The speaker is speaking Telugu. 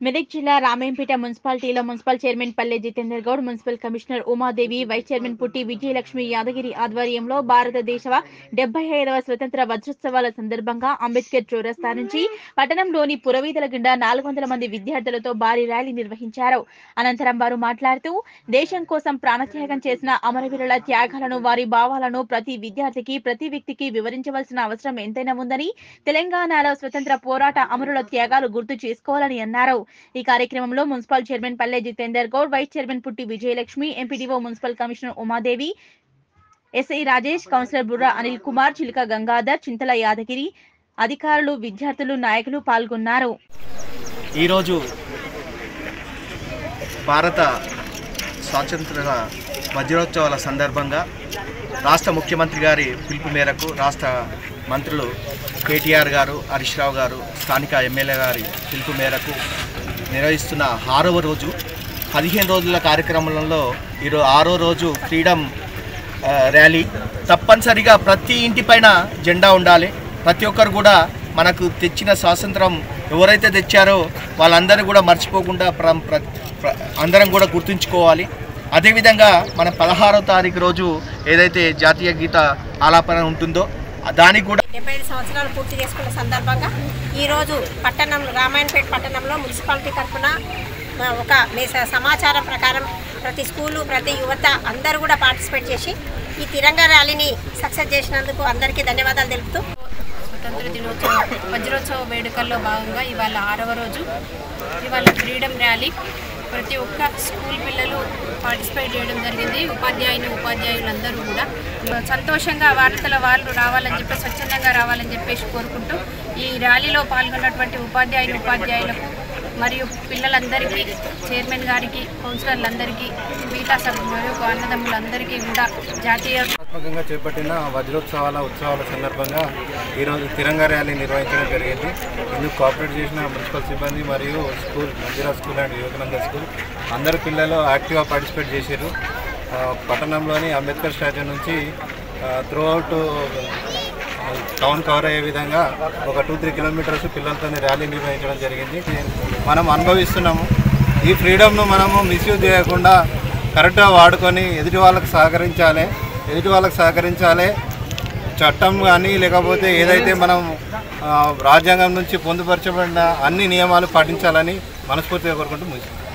మెదక్ జిల్లా రామేంపేట మున్సిపాలిటీలో municipal chairman Palle Jitender Goud municipal commissioner Umadevi vice chairman Putti Vijayalakshmi Yadagiri ఆధ్వర్యంలో భారతదేశ డెబ్బై ఐదవ స్వతంత్ర వజ్రోత్సవాల సందర్భంగా అంబేద్కర్ చౌరస్తా నుంచి పట్టణంలోని పురవీధుల గుండా నాలుగు వందల మంది విద్యార్థులతో భారీ ర్యాలీ నిర్వహించారు అనంతరం వారు మాట్లాడుతూ దేశం కోసం ప్రాణత్యాగం చేసిన అమరవీరుల త్యాగాలను వారి భావాలను ప్రతి విద్యార్థికి ప్రతి వ్యక్తికి వివరించవలసిన అవసరం ఎంతైనా ఉందని తెలంగాణలో స్వతంత్ర పోరాట అమరుల త్యాగాలు గుర్తు చేసుకోవాలని అన్నారు ఈ కార్యక్రమంలో municipal chairman Palle Jitender Goud vice chairman Putti Vijayalakshmi MPDO municipal commissioner Umadevi SI Rajesh councillor Burra Anil Kumar Chiluka Gangadhar చింతల యాదగిరి అధికారులు విద్యార్థులు నాయకులు పాల్గొన్నారు ఈరోజు భారత స్వాతంత్ర వజ్రోత్సవాల సందర్భంగా రాష్ట్ర ముఖ్యమంత్రి గారి పిలుపు మేరకు రాష్ట్ర మంత్రులు కేటీఆర్ గారు హరీష్ రావు గారు స్థానిక ఎమ్మెల్యే గారి పిలుపు మేరకు నిర్వహిస్తున్న ఆరవ రోజు పదిహేను రోజుల కార్యక్రమంలో ఈరోజు ఆరో రోజు ఫ్రీడమ్ ఆ, ర్యాలీ తప్పనిసరిగా ప్రతి ఇంటిపైన జెండా ఉండాలి ప్రతి ఒక్కరు కూడా మనకు తెచ్చిన స్వాతంత్రం ఎవరైతే తెచ్చారో వాళ్ళందరూ కూడా మర్చిపోకుండా ప్ర ప్ర- ప్ర- అందరం కూడా గుర్తుంచుకోవాలి అదేవిధంగా మన పదహారో తారీఖు రోజు ఏదైతే జాతీయ గీత ఆలాపన ఉంటుందో దానికి కూడా డెబ్బై ఐదు సంవత్సరాలు పూర్తి చేసుకున్న సందర్భంగా ఈరోజు పట్టణం రామాయణపేట పట్టణంలో మున్సిపాలిటీ తరఫున ఆ, ఒక మీ స- సమాచారం ప్రకారం ప్రతి స్కూలు ప్రతి యువత అందరూ కూడా పార్టిసిపేట్ చేసి ఈ తిరంగా ర్యాలీని సక్సెస్ చేసినందుకు అందరికీ ధన్యవాదాలు తెలుపుతూ స్వతంత్ర దినోత్సవ వజ్రోత్సవ వేడుకల్లో భాగంగా ఇవాళ ఆరవ రోజు ఇవాళ ఫ్రీడమ్ ర్యాలీ ప్రతి ఒక్క స్కూల్ పిల్లలు పార్టిసిపేట్ చేయడం జరిగింది ఉపాధ్యాయులు ఉపాధ్యాయులు అందరూ కూడా సంతోషంగా వార్తల వాళ్ళు రావాలని చెప్పి స్వచ్ఛందంగా రావాలని చెప్పేసి కోరుకుంటూ ఈ ర్యాలీలో పాల్గొన్నటువంటి ఉపాధ్యాయులు ఉపాధ్యాయులకు మరియు పిల్లలందరికీ చైర్మన్ గారికి కౌన్సిలర్లందరికీ మిగతా సభ్యులు మరియు అన్నదమ్ములందరికీ కూడా జాతీయ వ్యూహాత్మకంగా చేపట్టిన వజ్రోత్సవాల ఉత్సవాల సందర్భంగా ఈరోజు తిరంగా ర్యాలీ నిర్వహించడం జరిగింది ఇందుకు కోఆపరేట్ చేసిన మున్సిపల్ సిబ్బంది మరియు school Mandira school and Vivekananda school అందరు పిల్లలు యాక్టివ్గా పార్టిసిపేట్ చేశారు ఆ, పట్టణంలోని అంబేద్కర్ స్టాచ్యూ నుంచి త్రూ అవుట్ టౌన్ కవర్ అయ్యే విధంగా ఒక టూ త్రీ కిలోమీటర్స్ పిల్లలతో ర్యాలీ నిర్వహించడం జరిగింది మనం అనుభవిస్తున్నాము ఈ ఫ్రీడమ్ను మనము మిస్యూజ్ చేయకుండా కరెక్ట్గా వాడుకొని ఎదుటి వాళ్ళకి సహకరించాలి ఎదుటి వాళ్ళకి సహకరించాలి చట్టం కానీ లేకపోతే ఏదైతే మనం ఆ, రాజ్యాంగం నుంచి పొందుపరచబడిన అన్ని నియమాలు పాటించాలని మనస్ఫూర్తిగా కోరుకుంటూ ముగిస్తాం